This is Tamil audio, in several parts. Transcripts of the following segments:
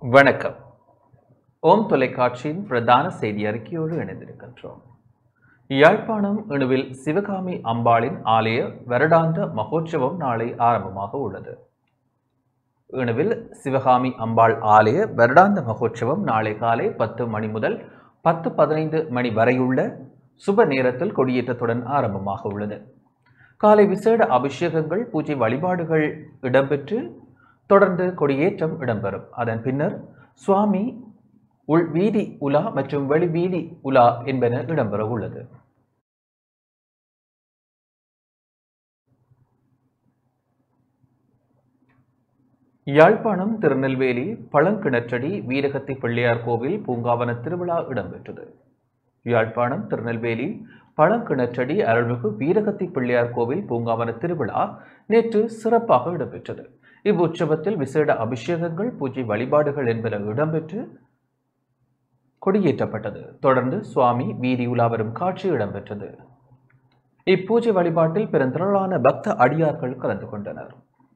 வணக்கம் ஓம் தொலைக்காட்சியின் பிரதான செய்தி அறிக்கையோடு இணைந்திருக்கின்றோம் யாழ்ப்பாணம் இணுவில் சிவகாமி அம்பாளின் ஆலய வருடாந்த மகோற்சவம் நாளை ஆரம்பமாக உள்ளது இணுவில் சிவகாமி அம்பாள் ஆலய வருடாந்த மகோற்சவம் நாளை காலை பத்து மணி முதல் பத்து பதினைந்து மணி வரையுள்ள சுப நேரத்தில் கொடியேற்றத்துடன் ஆரம்பமாக உள்ளது காலை விசேட அபிஷேகங்கள் பூஜை வழிபாடுகள் இடம்பெற்று தொடர்ந்து கொடியேற்றம் இடம்பெறும் அதன் பின்னர் சுவாமி உள் வீதி உலா மற்றும் வெளி வீதி உலா என்பன இடம்பெற உள்ளது யாழ்ப்பாணம் திருநெல்வேலி பழங்கிணற்றடி வீரகத்தி பிள்ளையார் கோவில் பூங்காவன திருவிழா இடம்பெற்றது யாழ்ப்பாணம் திருநெல்வேலி பழங்கிணற்றடி அருள்மிகு வீரகத்தி பிள்ளையார் கோவில் பூங்காவன திருவிழா நேற்று சிறப்பாக இடம்பெற்றது இவ்வுற்சவத்தில் விசேட அபிஷேகங்கள் பூஜை வழிபாடுகள் என்பன இடம்பெற்று கொடியேற்றப்பட்டது தொடர்ந்து சுவாமி வீதி உலா வரும் காட்சி இடம்பெற்றது இப்பூஜை வழிபாட்டில் பெருந்திரளான பக்த அடியார்கள் கலந்து கொண்டனர்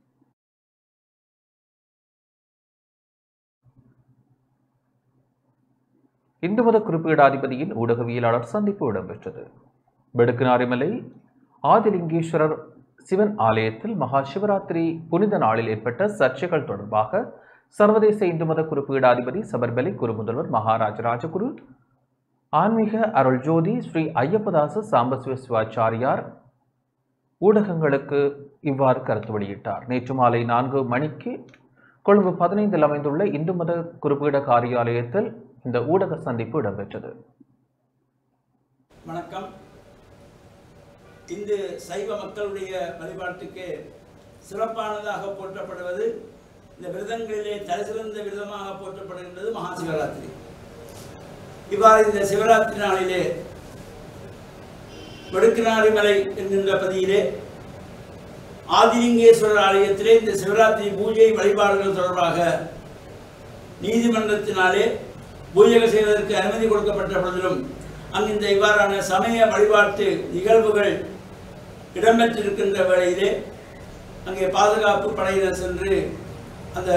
இந்து மத குறிப்பீடாதிபதியின் ஊடகவியலாளர் சந்திப்பு இடம்பெற்றது பெடுக்குநாரிமலை ஆதிலிங்கேஸ்வரர் சிவன் ஆலயத்தில் மகா சிவராத்திரி புனித நாளில் ஏற்பட்ட சர்ச்சைகள் தொடர்பாக சர்வதேச இந்து மத குறிப்பீடாதிபதி சபர்பலி குருமுதல்வர் மகாராஜ ராஜகுரு ஆன்மீக அருள் ஜோதி ஸ்ரீ ஐயப்பதாச சாம்பசிவ சிவாச்சாரியார் ஊடகங்களுக்கு இவ்வாறு கருத்து வெளியிட்டார் நேற்று மாலை நான்கு மணிக்கு கொழும்பு பதினைந்தில் அமைந்துள்ள இந்து மத குறிப்பீட காரியாலயத்தில் இந்த ஊடக சந்திப்பு இடம்பெற்றது வணக்கம் இந்து சைவ மக்களுடைய வழிபாட்டுக்கு சிறப்பானதாக போற்றப்படுவது இந்த விரதங்களிலே தலைசிறந்த விரதமாக போற்றப்படுகின்றது மகா சிவராத்திரி இவ்வாறு இந்த சிவராத்திரி நாளிலே வடுக்கினாரி மலை என்கின்ற பதியிலே ஆதிலிங்கேஸ்வரர் ஆலயத்திலே இந்த சிவராத்திரி பூஜை வழிபாடுகள் தொடர்பாக நீதிமன்றத்தினாலே பூஜைகள் செய்வதற்கு அனுமதி கொடுக்கப்பட்ட பொழுதிலும் அங்கு இந்த இவ்வாறான சமய வழிபாட்டு நிகழ்வுகள் இடம்பெற்றிருக்கின்ற வேளையிலே அங்கே பாதுகாப்பு படையினர் சென்று அந்த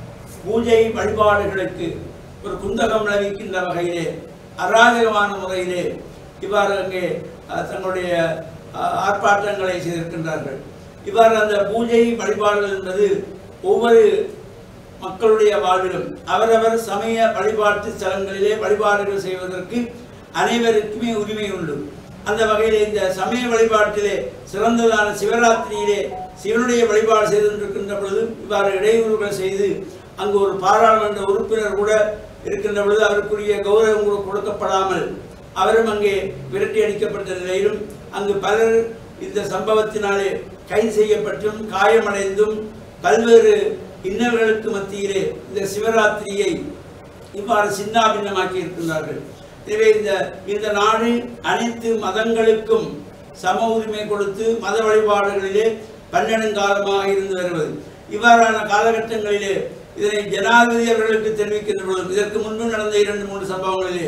பூஜை வழிபாடுகளுக்கு ஒரு குந்தகம் விளைவிக்கின்ற வகையிலே அராஜகமான முறையிலே இவ்வாறு அங்கே அஹ், தங்களுடைய அஹ், ஆர்ப்பாட்டங்களை செய்திருக்கின்றார்கள் இவ்வாறு அந்த பூஜை வழிபாடுகள் என்பது ஒவ்வொரு மக்களுடைய வாழ்விலும் அவரவர் சமய வழிபாட்டு ஸ்தலங்களிலே வழிபாடுகள் செய்வதற்கு அனைவருக்குமே உரிமை உண்டு அந்த வகையிலே இந்த சமய வழிபாட்டிலே சிறந்ததான சிவராத்திரியிலே சிவனுடைய வழிபாடு செய்து கொண்டிருக்கின்ற பொழுது இவ்வாறு இடையூறுகள் செய்து அங்கு ஒரு பாராளுமன்ற உறுப்பினர் கூட இருக்கின்ற பொழுது அவருக்குரிய கௌரவம் கூட கொடுக்கப்படாமல் அவரும் அங்கே விரட்டி அடிக்கப்பட்ட நிலையிலும் அங்கு பலர் இந்த சம்பவத்தினாலே கைது செய்யப்பட்டும் காயமடைந்தும் பல்வேறு இன்னல்களுக்கு மத்தியிலே இந்த சிவராத்திரியை இவ்வாறு சின்னாபின்னமாக்கி இருக்கின்றார்கள் எனவே இந்த இந்த நாடு அனைத்து மதங்களுக்கும் சம உரிமை கொடுத்து மத வழிபாடுகளிலே பன்னெடுங்காலமாக இருந்து வருவது இவ்வாறான காலகட்டங்களிலே இதனை ஜனாதிபதி அவர்களுக்கு தெரிவிக்கின்ற பொழுதும் இதற்கு முன்பு நடந்த இரண்டு மூன்று சம்பவங்களிலே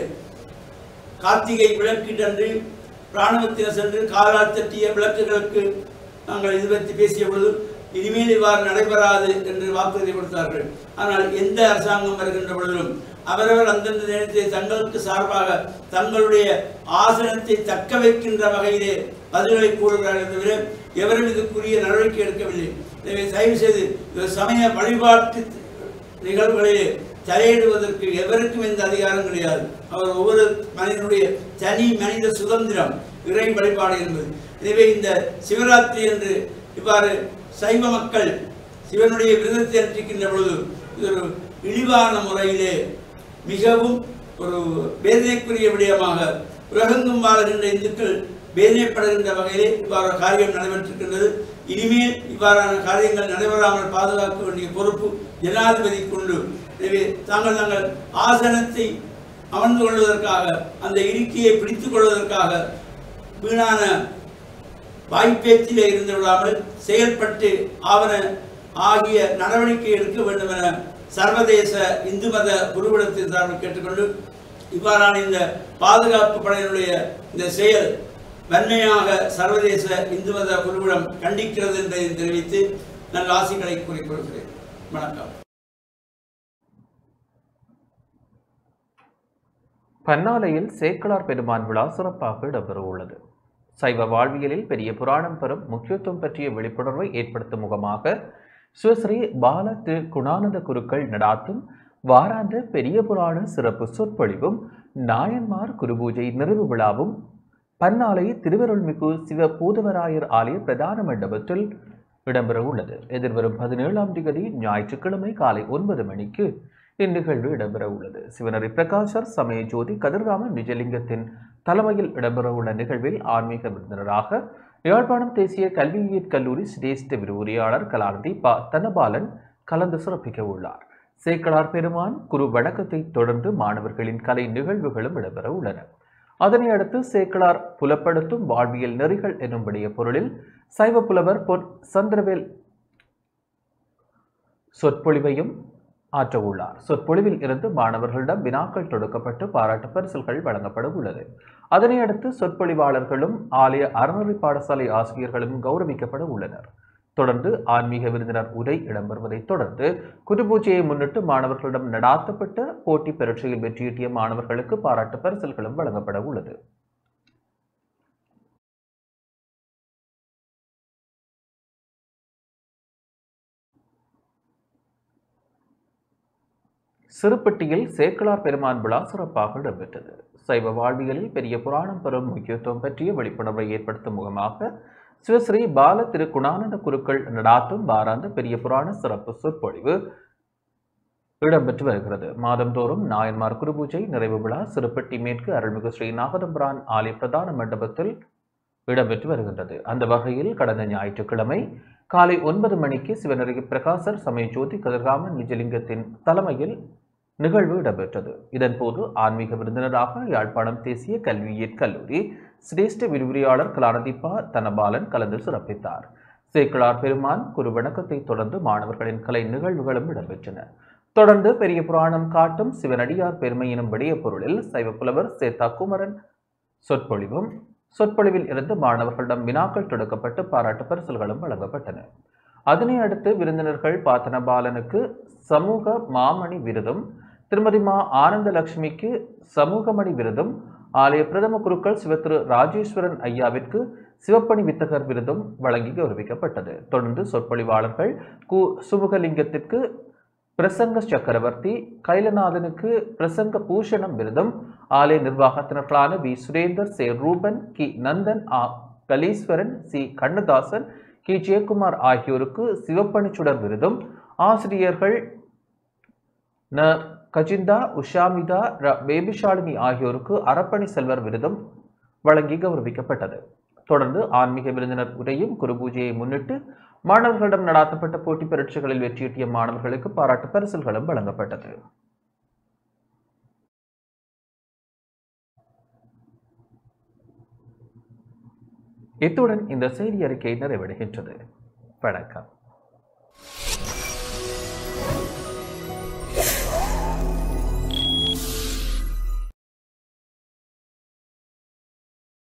கார்த்திகை விளக்கிட்டன்று இராணுவத்தினர் சென்று காலால் தட்டிய விளக்குகளுக்கு நாங்கள் இது பற்றி பேசிய பொழுது இனிமேல் இவ்வாறு நடைபெறாது என்று வாக்குறுதி கொடுத்தார்கள் ஆனால் எந்த அரசாங்கம் வருகின்ற பொழுதிலும் அவரவர் அந்தந்த நேரத்தை தங்களுக்கு சார்பாக தங்களுடைய ஆசனத்தை தக்க வைக்கின்ற வகையிலே பதில்களை கூறுகிறார்கள் தவிர எவரும் இதுக்குரிய நடவடிக்கை எடுக்கவில்லை எனவே தயவு செய்து இந்த சமய வழிபாட்டு நிகழ்வுகளிலே தலையிடுவதற்கு எவருக்கும் எந்த அதிகாரம் கிடையாது அவர் ஒவ்வொரு மனிதனுடைய தனி மனித சுதந்திரம் இறை வழிபாடு என்பது எனவே இந்த சிவராத்திரி என்று இவ்வாறு சைவ மக்கள் சிவனுடைய விரதத்தை அனுஷ்டிக்கின்ற பொழுது இது ஒரு இழிவான முறையிலே மிகவும் ஒரு வேதனைக்குரிய விடயமாக உலகெங்கும் வாழ்கின்ற இந்துக்கள் வேதனைப்படுகின்ற வகையிலே இவ்வாறு காரியம் நடைபெற்றிருக்கின்றது இனிமேல் இவ்வாறான காரியங்கள் நடைபெறாமல் பாதுகாக்க வேண்டிய பொறுப்பு ஜனாதிபதிக்கு உண்டு எனவே தாங்கள் தங்கள் ஆசனத்தை அமர்ந்து கொள்வதற்காக அந்த இருக்கையை பிடித்துக் கொள்வதற்காக வீணான வாய்ப்பேச்சிலே இருந்து விடாமல் செயல்பட்டு ஆவன ஆகிய நடவடிக்கை எடுக்க வேண்டும் என சர்வதேச இந்து மத குருவிடத்தின் சார்பில் கேட்டுக்கொண்டு இவ்வாறான இந்த பாதுகாப்பு படையினுடைய இந்த செயல் வன்மையாக சர்வதேச இந்து மத குருவிடம் கண்டிக்கிறது என்பதை தெரிவித்து நல்ல ஆசைகளை கூறிக்கொள்கிறேன் வணக்கம் பன்னாலையில் சேக்கலார் பெருமான் விழா சிறப்பாக இடம்பெறவுள்ளது சைவ வாழ்வியலில் பெரிய புராணம் பெறும் முக்கியத்துவம் பற்றிய விழிப்புணர்வை ஏற்படுத்தும் முகமாக சிவஸ்ரீ பால திரு குணானந்த குருக்கள் நடாத்தும் வாராந்த பெரிய புராண சிறப்பு சொற்பொழிவும் நாயன்மார் குருபூஜை நிறைவு விழாவும் பன்னாலை திருவருள்மிகு சிவ பூதவராயர் ஆலய பிரதான மண்டபத்தில் இடம்பெற உள்ளது எதிர்வரும் பதினேழாம் திகதி ஞாயிற்றுக்கிழமை காலை ஒன்பது மணிக்கு இந்நிகழ்வு இடம்பெற உள்ளது சிவனரி பிரகாசர் சமய ஜோதி கதிர்காம நிஜலிங்கத்தின் தலைமையில் இடம்பெறவுள்ள நிகழ்வில் ஆன்மீக விருந்தினராக யாழ்ப்பாணம் தேசிய கல்வியியற் கல்லூரி சிரேஷ்ட விரிவுரையாளர் கலாநிதி ப தனபாலன் கலந்து சிறப்பிக்க உள்ளார் சேக்கலார் பெருமான் குரு வணக்கத்தை தொடர்ந்து மாணவர்களின் கலை நிகழ்வுகளும் இடம்பெற உள்ளன அதனை அடுத்து சேக்கலார் புலப்படுத்தும் வாழ்வியல் நெறிகள் என்னும்படிய பொருளில் சைவ புலவர் பொன் சந்திரவேல் சொற்பொழிவையும் ஆற்ற உள்ளார் சொற்பொழிவில் இருந்து மாணவர்களிடம் வினாக்கள் தொடுக்கப்பட்டு பாராட்டு பரிசல்கள் வழங்கப்பட உள்ளது அதனை அடுத்து சொற்பொழிவாளர்களும் ஆலய அறநெறி பாடசாலை ஆசிரியர்களும் கௌரவிக்கப்பட உள்ளனர் தொடர்ந்து ஆன்மீக விருந்தினர் உரை இடம்பெறுவதைத் தொடர்ந்து குருபூஜையை முன்னிட்டு மாணவர்களிடம் நடாத்தப்பட்ட போட்டி பரீட்சையில் வெற்றியீட்டிய மாணவர்களுக்கு பாராட்டு பரிசல்களும் வழங்கப்பட உள்ளது சிறுப்பட்டியில் சேக்கலார் பெருமான் விழா சிறப்பாக இடம்பெற்றது சைவ வாழ்வியலில் பெரிய புராணம் பெறும் முக்கியத்துவம் பற்றிய விழிப்புணர்வை ஏற்படுத்தும் முகமாக சிவஸ்ரீ பால திரு குணானந்த குருக்கள் நடாத்தும் வாராந்த பெரிய புராண சிறப்பு சொற்பொழிவு இடம்பெற்று வருகிறது மாதந்தோறும் நாயன்மார் குருபூஜை நிறைவு விழா சிறுப்பட்டி மேற்கு அருள்மிகு ஸ்ரீ நாகதம்பிரான் ஆலய பிரதான மண்டபத்தில் இடம்பெற்று வருகின்றது அந்த வகையில் கடந்த ஞாயிற்றுக்கிழமை காலை ஒன்பது மணிக்கு சிவனரி பிரகாசர் சமய ஜோதி கதிர்காமன் நிஜலிங்கத்தின் தலைமையில் நிகழ்வு இடம்பெற்றது இதன்போது ஆன்மீக விருந்தினராக யாழ்ப்பாணம் தேசிய கல்வியியற் கல்லூரி சிரேஷ்ட விரிவுரையாளர் கலாநிதிப்பா தனபாலன் கலந்து சிறப்பித்தார் சேக்கிழார் பெருமான் குரு வணக்கத்தை தொடர்ந்து மாணவர்களின் கலை நிகழ்வுகளும் இடம்பெற்றன தொடர்ந்து பெரிய புராணம் காட்டும் சிவனடியார் பெருமை எனும் விடைய பொருளில் சைவ புலவர் சேத்தா குமரன் சொற்பொழிவும் சொற்பொழிவில் இருந்து மாணவர்களிடம் வினாக்கள் தொடுக்கப்பட்டு பாராட்டு பரிசல்களும் வழங்கப்பட்டன அதனை அடுத்து விருந்தினர்கள் பாத்தன பாலனுக்கு சமூக மாமணி விருதும் திருமதி மா ஆனந்த லட்சுமிக்கு சமூகமணி விருதும் ஆலய பிரதம குருக்கள் சிவத்திரு ராஜேஸ்வரன் ஐயாவிற்கு சிவப்பணி வித்தகர் விருதும் வழங்கி கௌரவிக்கப்பட்டது தொடர்ந்து சொற்பொழிவாளர்கள் கு சுமுகலிங்கத்திற்கு பிரசங்க சக்கரவர்த்தி கைலநாதனுக்கு பிரசங்க பூஷணம் விருதும் ஆலய நிர்வாகத்தினர்களான வி சுரேந்தர் சே ரூபன் கி நந்தன் ஆ கலீஸ்வரன் சி கண்ணதாசன் கி ஜெயக்குமார் ஆகியோருக்கு சிவப்பணிச்சுடர் விருதும் ஆசிரியர்கள் ந கஜிந்தா உஷாமிதா ர பேபிஷாலினி ஆகியோருக்கு அறப்பணி செல்வர் விருதும் வழங்கி கௌரவிக்கப்பட்டது தொடர்ந்து ஆன்மீக விருந்தினர் உரையும் குருபூஜையை முன்னிட்டு மாணவர்களிடம் நடாத்தப்பட்ட போட்டி பரீட்சைகளில் வெற்றியீட்டிய மாணவர்களுக்கு பாராட்டு பரிசல்களும் வழங்கப்பட்டது இத்துடன் இந்த செய்தி அறிக்கை நிறைவடைகின்றது வணக்கம்